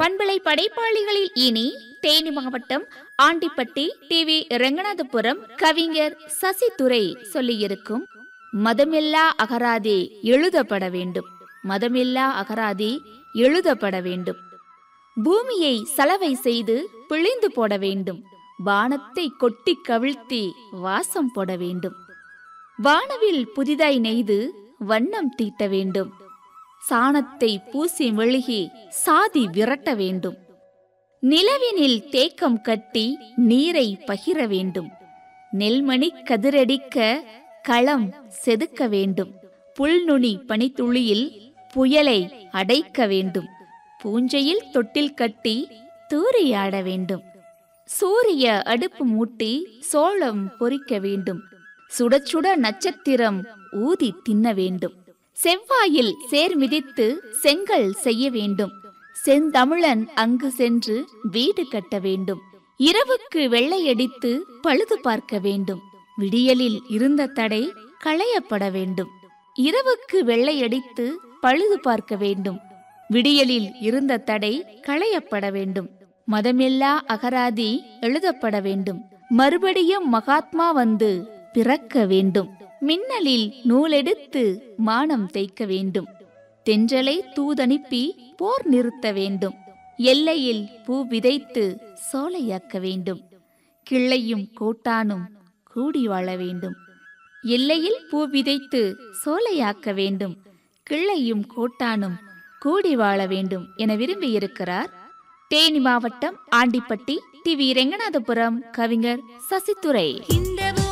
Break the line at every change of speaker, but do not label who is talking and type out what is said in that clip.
பண்பலை படைப்பாளிகளில் இனி தேனி மாவட்டம் ஆண்டிப்பட்டி டி வி ரெங்கநாதபுரம் கவிஞர் சசிதுரை சொல்லியிருக்கும் மதமில்லா அகராதி எழுதப்பட வேண்டும் மதமில்லா அகராதி எழுதப்பட வேண்டும் பூமியை சலவை செய்து பிழிந்து போட வேண்டும் வானத்தை கொட்டி கவிழ்த்தி வாசம் போட வேண்டும் வானவில் புதிதாய் நெய்து வண்ணம் தீட்ட வேண்டும் சாணத்தை பூசி மெழுகி சாதி விரட்ட வேண்டும் நிலவினில் தேக்கம் கட்டி நீரை பகிர வேண்டும் நெல்மணி கதிரடிக்க களம் செதுக்க வேண்டும் புல்நுனி பனித்துளியில் புயலை அடைக்க வேண்டும் பூஞ்சையில் தொட்டில் கட்டி தூரியாட வேண்டும் சூரிய அடுப்பு மூட்டி சோளம் பொரிக்க வேண்டும் சுட சுட நட்சத்திரம் ஊதி தின்ன வேண்டும் செவ்வாயில் சேர் மிதித்து செங்கல் செய்ய வேண்டும் செந்தமிழன் அங்கு சென்று வீடு கட்ட வேண்டும் இரவுக்கு வெள்ளையடித்து பழுது பார்க்க வேண்டும் விடியலில் இருந்த தடை களையப்பட வேண்டும் இரவுக்கு வெள்ளையடித்து பழுது பார்க்க வேண்டும் விடியலில் இருந்த தடை களையப்பட வேண்டும் மதமில்லா அகராதி எழுதப்பட வேண்டும் மறுபடியும் மகாத்மா வந்து பிறக்க வேண்டும் மின்னலில் நூலெடுத்து மானம் தைக்க வேண்டும் தென்றலை தூதனுப்பி போர் நிறுத்த வேண்டும் எல்லையில் பூ விதைத்து சோலையாக்க வேண்டும் கிள்ளையும் கோட்டானும் கூடி வாழ வேண்டும் எல்லையில் பூ விதைத்து சோலையாக்க வேண்டும் கிள்ளையும் கோட்டானும் கூடி வாழ வேண்டும் என விரும்பியிருக்கிறார் தேனி மாவட்டம் ஆண்டிப்பட்டி டி வி ரெங்கநாதபுரம் கவிஞர் சசித்துரை
இந்த